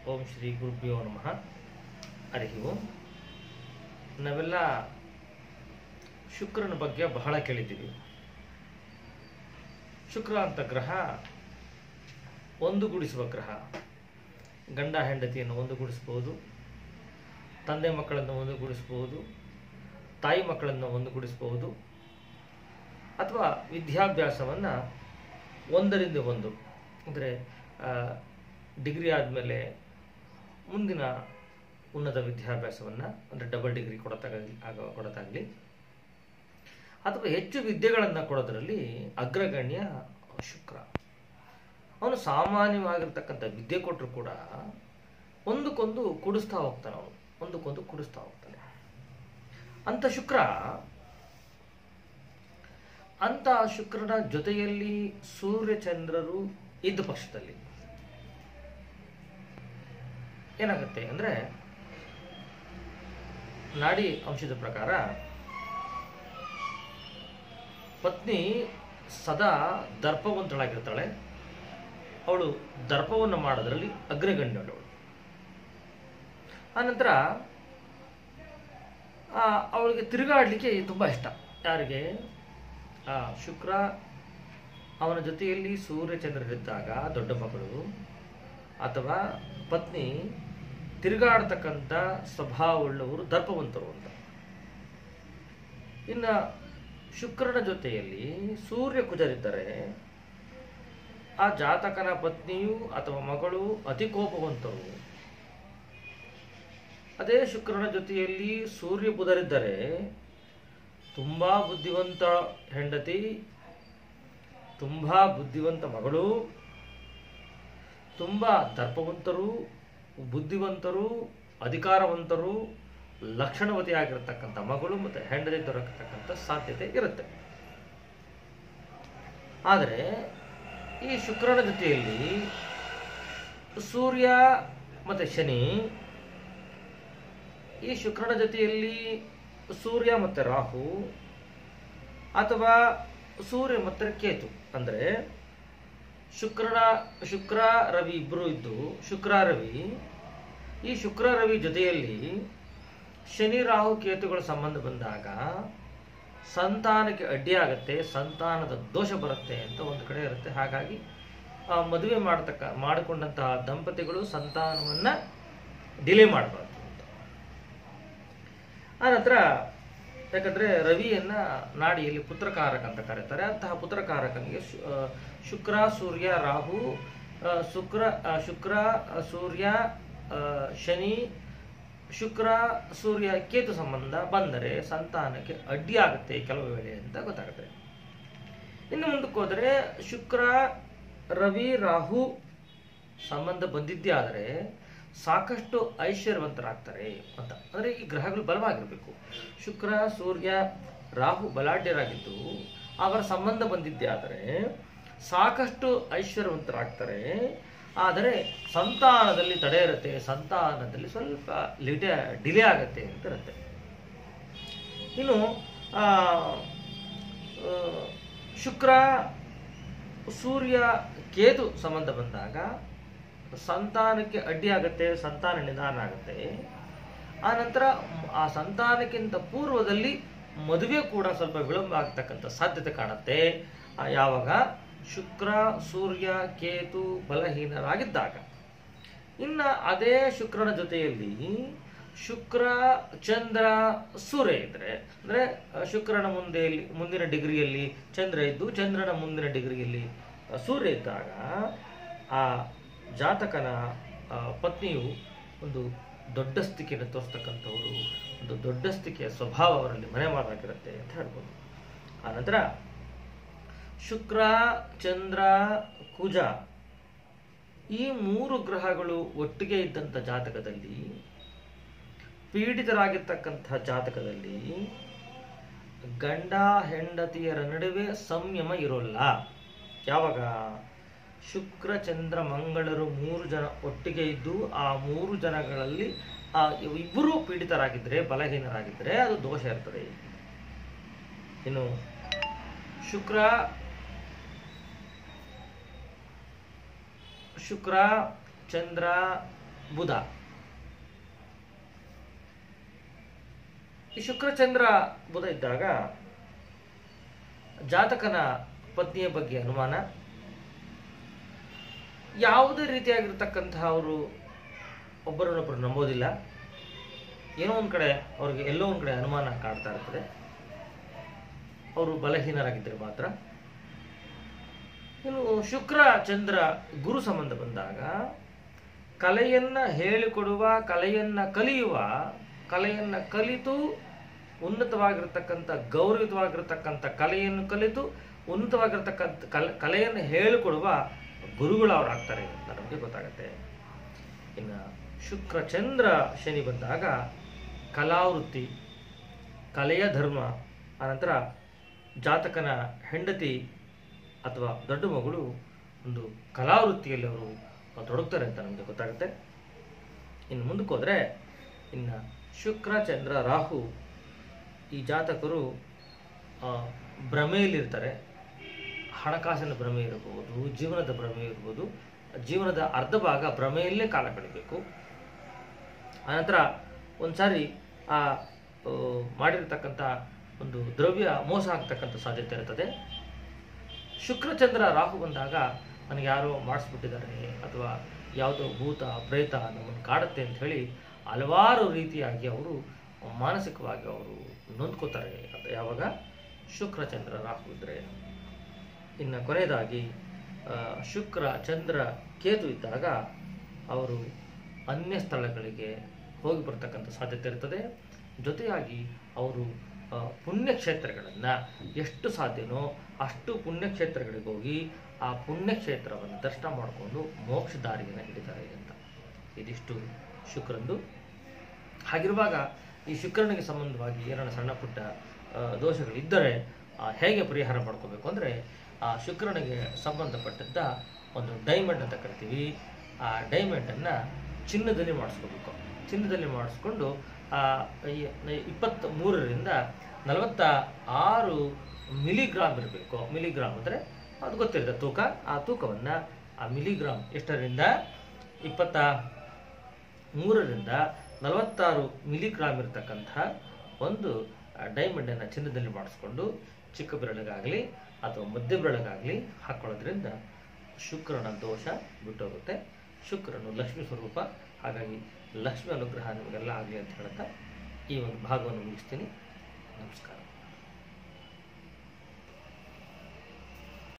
ಓಂ ಶ್ರೀ ಗುರುಭ್ಯೋ ನಮಃ ಹರಿ ಓಂ ನಾವೆಲ್ಲ ಶುಕ್ರನ ಬಗ್ಗೆ ಬಹಳ ಕೇಳಿದ್ದೀವಿ ಶುಕ್ರ ಅಂತ ಗ್ರಹ ಒಂದುಗೂಡಿಸುವ ಗ್ರಹ ಗಂಡ ಹೆಂಡತಿಯನ್ನು ಒಂದುಗೂಡಿಸ್ಬೋದು ತಂದೆ ಮಕ್ಕಳನ್ನು ಒಂದುಗೂಡಿಸ್ಬೋದು ತಾಯಿ ಮಕ್ಕಳನ್ನು ಒಂದುಗೂಡಿಸ್ಬೋದು ಅಥವಾ ವಿದ್ಯಾಭ್ಯಾಸವನ್ನು ಒಂದರಿಂದ ಒಂದು ಅಂದರೆ ಡಿಗ್ರಿ ಆದಮೇಲೆ ಮುಂದಿನ ಉನ್ನತ ವಿದ್ಯಾಭ್ಯಾಸವನ್ನು ಅಂದರೆ ಡಬಲ್ ಡಿಗ್ರಿ ಕೊಡತಾಗಲಿ ಆಗ ಕೊಡೋದಾಗಲಿ ಅಥವಾ ಹೆಚ್ಚು ವಿದ್ಯೆಗಳನ್ನು ಕೊಡೋದರಲ್ಲಿ ಅಗ್ರಗಣ್ಯ ಶುಕ್ರ ಅವನು ಸಾಮಾನ್ಯವಾಗಿರ್ತಕ್ಕಂಥ ವಿದ್ಯೆ ಕೊಟ್ಟರು ಕೂಡ ಒಂದಕ್ಕೊಂದು ಕುಡಿಸ್ತಾ ಹೋಗ್ತಾನೆ ಅವನು ಒಂದಕ್ಕೊಂದು ಕುಡಿಸ್ತಾ ಹೋಗ್ತಾನೆ ಅಂತ ಶುಕ್ರ ಅಂತ ಶುಕ್ರನ ಜೊತೆಯಲ್ಲಿ ಸೂರ್ಯಚಂದ್ರರು ಇದ್ದ ಪಕ್ಷದಲ್ಲಿ ಏನಾಗುತ್ತೆ ಅಂದರೆ ನಾಡಿ ಅಂಶದ ಪ್ರಕಾರ ಪತ್ನಿ ಸದಾ ದರ್ಪವಂತಳಾಗಿರ್ತಾಳೆ ಅವಳು ದರ್ಪವನ್ನು ಮಾಡೋದ್ರಲ್ಲಿ ಅಗ್ರಗಣ್ಯಳು ಆನಂತರ ಅವಳಿಗೆ ತಿರುಗಾಡಲಿಕ್ಕೆ ತುಂಬ ಇಷ್ಟ ಯಾರಿಗೆ ಆ ಶುಕ್ರ ಅವನ ಜೊತೆಯಲ್ಲಿ ಸೂರ್ಯಚಂದ್ರರಿದ್ದಾಗ ದೊಡ್ಡ ಮಗಳು ಅಥವಾ ಪತ್ನಿ ತಿರುಗಾಡ್ತಕ್ಕಂಥ ಸ್ವಭಾವವುಳ್ಳವರು ದರ್ಪವಂತರು ಅಂತ ಇನ್ನು ಶುಕ್ರನ ಜೊತೆಯಲ್ಲಿ ಸೂರ್ಯ ಕುಜರಿದ್ದರೆ ಆ ಜಾತಕನ ಪತ್ನಿಯು ಅಥವಾ ಮಗಳು ಅತಿ ಕೋಪವಂತರು ಅದೇ ಶುಕ್ರನ ಜೊತೆಯಲ್ಲಿ ಸೂರ್ಯ ಬುಧರಿದ್ದರೆ ತುಂಬ ಬುದ್ಧಿವಂತ ಹೆಂಡತಿ ತುಂಬ ಬುದ್ಧಿವಂತ ಮಗಳು ತುಂಬ ದರ್ಪವಂತರು ಬುದ್ಧಿವಂತರು ಅಧಿಕಾರವಂತರು ಲಕ್ಷಣವತಿಯಾಗಿರ್ತಕ್ಕಂಥ ಮಗಳು ಮತ್ತು ಹೆಂಡತಿ ದೊರಕತಕ್ಕಂಥ ಸಾಧ್ಯತೆ ಇರುತ್ತೆ ಆದರೆ ಈ ಶುಕ್ರನ ಜೊತೆಯಲ್ಲಿ ಸೂರ್ಯ ಮತ್ತು ಶನಿ ಈ ಶುಕ್ರನ ಜೊತೆಯಲ್ಲಿ ಸೂರ್ಯ ಮತ್ತು ರಾಹು ಅಥವಾ ಸೂರ್ಯ ಮತ್ತು ಕೇತು ಅಂದರೆ ಶುಕ್ರನ ಶುಕ್ರ ರವಿ ಇಬ್ಬರು ಇದ್ದು ಶುಕ್ರ ರವಿ ಈ ಶುಕ್ರ ರವಿ ಜೊತೆಯಲ್ಲಿ ಶನಿ ರಾಹು ಕೇತುಗಳ ಸಂಬಂಧ ಬಂದಾಗ ಸಂತಾನಕ್ಕೆ ಅಡ್ಡಿಯಾಗತ್ತೆ ಸಂತಾನದ ದೋಷ ಬರುತ್ತೆ ಅಂತ ಒಂದು ಕಡೆ ಇರುತ್ತೆ ಹಾಗಾಗಿ ಆ ಮದುವೆ ಮಾಡತಕ್ಕ ಮಾಡಿಕೊಂಡಂತಹ ದಂಪತಿಗಳು ಸಂತಾನವನ್ನು ಡಿಲೇ ಮಾಡಬಾರ್ದು ಅಂತ ಆನಂತರ ಯಾಕಂದರೆ ರವಿಯನ್ನ ನಾಡಿಯಲ್ಲಿ ಪುತ್ರಕಾರಕ ಅಂತ ಕರೀತಾರೆ ಅಂತಹ ಪುತ್ರಕಾರಕನಿಗೆ ಶುಕ್ರ ಸೂರ್ಯ ರಾಹು ಶುಕ್ರ ಶುಕ್ರ ಸೂರ್ಯ ಶನಿ ಶುಕ್ರ ಸೂರ್ಯ ಕೇತು ಸಂಬಂಧ ಬಂದರೆ ಸಂತಾನಕ್ಕೆ ಅಡ್ಡಿಯಾಗುತ್ತೆ ಕೆಲವು ವೇಳೆ ಅಂತ ಗೊತ್ತಾಗುತ್ತೆ ಇನ್ನು ಮುಂದಕ್ಕೆ ಹೋದರೆ ಶುಕ್ರ ರವಿ ರಾಹು ಸಂಬಂಧ ಬಂದಿದ್ದೇ ಆದರೆ ಸಾಕಷ್ಟು ಐಶ್ವರ್ಯವಂತರಾಗ್ತಾರೆ ಅಂತ ಅಂದರೆ ಈ ಗ್ರಹಗಳು ಬಲವಾಗಿರಬೇಕು ಶುಕ್ರ ಸೂರ್ಯ ರಾಹು ಬಲಾಢ್ಯರಾಗಿದ್ದು ಅವರ ಸಂಬಂಧ ಬಂದಿದ್ದೇ ಆದರೆ ಸಾಕಷ್ಟು ಐಶ್ವರ್ಯವಂತರಾಗ್ತಾರೆ ಆದರೆ ಸಂತಾನದಲ್ಲಿ ತಡೆ ಇರುತ್ತೆ ಸಂತಾನದಲ್ಲಿ ಸ್ವಲ್ಪ ಲಿಡೆ ಡಿಲೇ ಆಗುತ್ತೆ ಅಂತ ಇರುತ್ತೆ ಇನ್ನು ಶುಕ್ರ ಸೂರ್ಯ ಕೇತು ಸಂಬಂಧ ಬಂದಾಗ ಸಂತಾನಕ್ಕೆ ಅಡ್ಡಿ ಆಗುತ್ತೆ ಸಂತಾನ ನಿಧಾನ ಆಗುತ್ತೆ ಆ ನಂತರ ಆ ಸಂತಾನಕ್ಕಿಂತ ಪೂರ್ವದಲ್ಲಿ ಮದುವೆ ಕೂಡ ಸ್ವಲ್ಪ ವಿಳಂಬ ಆಗ್ತಕ್ಕಂಥ ಸಾಧ್ಯತೆ ಕಾಣುತ್ತೆ ಯಾವಾಗ ಶುಕ್ರ ಸೂರ್ಯ ಕೇತು ಬಲಹೀನರಾಗಿದ್ದಾಗ ಇನ್ನು ಅದೇ ಶುಕ್ರನ ಜೊತೆಯಲ್ಲಿ ಶುಕ್ರ ಚಂದ್ರ ಸೂರ್ಯ ಇದ್ರೆ ಅಂದರೆ ಶುಕ್ರನ ಮುಂದೆ ಮುಂದಿನ ಡಿಗ್ರಿಯಲ್ಲಿ ಚಂದ್ರ ಇದ್ದು ಚಂದ್ರನ ಮುಂದಿನ ಡಿಗ್ರಿಯಲ್ಲಿ ಸೂರ್ಯ ಇದ್ದಾಗ ಆ ಜಾತಕನ ಪತ್ನಿಯು ಒಂದು ದೊಡ್ಡ ಸ್ಥಿತಿಯನ್ನು ತೋರಿಸ್ತಕ್ಕಂಥವರು ಒಂದು ದೊಡ್ಡ ಸ್ಥಿತಿಯ ಸ್ವಭಾವ ಅವರಲ್ಲಿ ಮನೆ ಮಾಡಾಗಿರುತ್ತೆ ಅಂತ ಹೇಳ್ಬೋದು ಆನಂತರ ಶುಕ್ರ ಚಂದ್ರ ಕುಜ ಈ ಮೂರು ಗ್ರಹಗಳು ಒಟ್ಟಿಗೆ ಇದ್ದಂಥ ಜಾತಕದಲ್ಲಿ ಪೀಡಿತರಾಗಿರ್ತಕ್ಕಂಥ ಜಾತಕದಲ್ಲಿ ಗಂಡ ಹೆಂಡತಿಯರ ನಡುವೆ ಸಂಯಮ ಇರೋಲ್ಲ ಯಾವಾಗ ಶುಕ್ರ ಚಂದ್ರ ಮಂಗಳರು ಮೂರು ಜನ ಒಟ್ಟಿಗೆ ಇದ್ದು ಆ ಮೂರು ಜನಗಳಲ್ಲಿ ಆ ಇಬ್ಬರು ಪೀಡಿತರಾಗಿದ್ದರೆ ಬಲಹೀನರಾಗಿದ್ದರೆ ಅದು ದೋಷ ಇರ್ತದೆ ಇನ್ನು ಶುಕ್ರ ಶುಕ್ರ ಚಂದ್ರ ಬುಧ ಈ ಶುಕ್ರಚಂದ್ರ ಬುಧ ಇದ್ದಾಗ ಜಾತಕನ ಪತ್ನಿಯ ಬಗ್ಗೆ ಅನುಮಾನ ಯಾವುದೇ ರೀತಿಯಾಗಿರ್ತಕ್ಕಂತಹ ಅವರು ಒಬ್ಬರನ್ನೊಬ್ಬರು ನಂಬೋದಿಲ್ಲ ಏನೋ ಒಂದು ಕಡೆ ಅವ್ರಿಗೆ ಎಲ್ಲೋ ಒಂದು ಕಡೆ ಅನುಮಾನ ಕಾಡ್ತಾ ಇರ್ತದೆ ಅವರು ಬಲಹೀನರಾಗಿದ್ದರೆ ಮಾತ್ರ ಇನ್ನು ಶುಕ್ರ ಚಂದ್ರ ಗುರು ಸಂಬಂಧ ಬಂದಾಗ ಕಲೆಯನ್ನ ಹೇಳಿಕೊಡುವ ಕಲೆಯನ್ನ ಕಲಿಯುವ ಕಲೆಯನ್ನ ಕಲಿತು ಉನ್ನತವಾಗಿರ್ತಕ್ಕಂಥ ಗೌರವಿತವಾಗಿರ್ತಕ್ಕಂಥ ಕಲೆಯನ್ನು ಕಲಿತು ಉನ್ನತವಾಗಿರ್ತಕ್ಕಂಥ ಕಲೆ ಕಲೆಯನ್ನು ಹೇಳಿಕೊಡುವ ಗುರುಗಳು ಅವರಾಗ್ತಾರೆ ಅಂತ ನಮಗೆ ಗೊತ್ತಾಗುತ್ತೆ ಇನ್ನು ಶುಕ್ರ ಚಂದ್ರ ಶನಿ ಬಂದಾಗ ಕಲಾವೃತ್ತಿ ಕಲೆಯ ಧರ್ಮ ಆನಂತರ ಜಾತಕನ ಹೆಂಡತಿ ಅಥವಾ ದೊಡ್ಡ ಮಗಳು ಒಂದು ಕಲಾವೃತ್ತಿಯಲ್ಲಿ ಅವರು ತೊಡಗ್ತಾರೆ ಅಂತ ನಮಗೆ ಗೊತ್ತಾಗುತ್ತೆ ಇನ್ನು ಮುಂದಕ್ಕೆ ಹೋದರೆ ಇನ್ನು ಶುಕ್ರ ಚಂದ್ರ ರಾಹು ಈ ಜಾತಕರು ಆ, ಭ್ರಮೆಯಲ್ಲಿರ್ತಾರೆ ಹಣಕಾಸಿನ ಭ್ರಮೆ ಇರಬಹುದು ಜೀವನದ ಭ್ರಮೆ ಇರ್ಬೋದು ಜೀವನದ ಅರ್ಧ ಭಾಗ ಭ್ರಮೆಯಲ್ಲೇ ಕಾಲ ಕಳಿಬೇಕು ಆನಂತರ ಒಂದ್ಸಾರಿ ಆ ಆ, ಮಾಡಿರ್ತಕ್ಕಂಥ ಒಂದು ದ್ರವ್ಯ ಮೋಸ ಆಗ್ತಕ್ಕಂಥ ಸಾಧ್ಯತೆ ಇರ್ತದೆ ಶುಕ್ರಚಂದ್ರ ರಾಹು ಬಂದಾಗ ನನಗೆ ಯಾರೋ ಮಾಡಿಸ್ಬಿಟ್ಟಿದ್ದಾರೆ ಅಥವಾ ಯಾವುದೋ ಭೂತ ಪ್ರೇತ ನಮ್ಮನ್ನು ಕಾಡುತ್ತೆ ಅಂತ ಹೇಳಿ ಹಲವಾರು ರೀತಿಯಾಗಿ ಅವರು ಮಾನಸಿಕವಾಗಿ ಅವರು ನೊಂದ್ಕೋತಾರೆ ಅಂತ ಯಾವಾಗ ಶುಕ್ರಚಂದ್ರ ರಾಹು ಇದ್ದರೆ ಇನ್ನು ಕೊನೆಯದಾಗಿ ಆ, ಶುಕ್ರ ಚಂದ್ರ ಕೇತು ಇದ್ದಾಗ ಅವರು ಅನ್ಯ ಸ್ಥಳಗಳಿಗೆ ಹೋಗಿ ಬರ್ತಕ್ಕಂಥ ಸಾಧ್ಯತೆ ಇರ್ತದೆ ಜೊತೆಯಾಗಿ ಅವರು ಆ, ಪುಣ್ಯಕ್ಷೇತ್ರಗಳನ್ನು ಎಷ್ಟು ಸಾಧ್ಯನೋ ಅಷ್ಟು ಪುಣ್ಯಕ್ಷೇತ್ರಗಳಿಗೆ ಹೋಗಿ ಆ ಪುಣ್ಯಕ್ಷೇತ್ರವನ್ನು ದರ್ಶನ ಮಾಡಿಕೊಂಡು ಮೋಕ್ಷ ದಾರಿಯನ್ನು ಹಿಡಿತಾರೆ ಅಂತ ಇದಿಷ್ಟು ಶುಕ್ರಂದು ಹಾಗಿರುವಾಗ ಈ ಶುಕ್ರನಿಗೆ ಸಂಬಂಧವಾಗಿ ಏನಾರ ಸಣ್ಣ ಪುಟ್ಟ ಆ, ದೋಷಗಳಿದ್ದರೆ ಆ, ಹೇಗೆ ಪರಿಹಾರ ಮಾಡ್ಕೋಬೇಕು ಅಂದರೆ ಆ ಶುಕ್ರನಿಗೆ ಸಂಬಂಧಪಟ್ಟಂಥ ಒಂದು ಡೈಮಂಡ್ ಅಂತ ಕರಿತೀವಿ ಆ ಡೈಮಂಡನ್ನು ಚಿನ್ನದಲ್ಲಿ ಮಾಡಿಸ್ಕೋಬೇಕು ಚಿನ್ನದಲ್ಲಿ ಮಾಡಿಸ್ಕೊಂಡು ಆ, ಈ- ಇಪ್ಪತ್ತ್ ಮೂರರಿಂದ ನಲವತ್ತ ಆರು ಮಿಲಿಗ್ರಾಮ್ ಇರಬೇಕು ಮಿಲಿಗ್ರಾಮ್ ಅಂದರೆ ಅದು ಗೊತ್ತಿರುತ್ತೆ ತೂಕ ಆ ತೂಕವನ್ನು ಆ ಮಿಲಿಗ್ರಾಮ್ ಎಷ್ಟರಿಂದ ಇಪ್ಪತ್ತ ಮೂರರಿಂದ ನಲವತ್ತಾರು ಮಿಲಿಗ್ರಾಮ್ ಇರತಕ್ಕಂಥ ಒಂದು ಡೈಮಂಡನ್ನು ಚಿನ್ನದಲ್ಲಿ ಮಾಡಿಸ್ಕೊಂಡು ಚಿಕ್ಕ ಬೆರಳಿಗಾಗಲಿ ಅಥವಾ ಮಧ್ಯ ಬೆರಳಿಗಾಗಲಿ ಹಾಕೊಳ್ಳೋದ್ರಿಂದ ಶುಕ್ರನ ದೋಷ ಬಿಟ್ಟೋಗುತ್ತೆ ಶುಕ್ರನು ಲಕ್ಷ್ಮೀ ಸ್ವರೂಪ ಹಾಗಾಗಿ ಲಕ್ಷ್ಮಿ ಅನುಗ್ರಹ ನಿಮಗೆಲ್ಲ ಆಗಲಿ ಅಂತ ಹೇಳ್ತಾ ಈ ಒಂದು ಭಾಗವನ್ನು ಮುಗಿಸ್ತೀನಿ ನಮಸ್ಕಾರ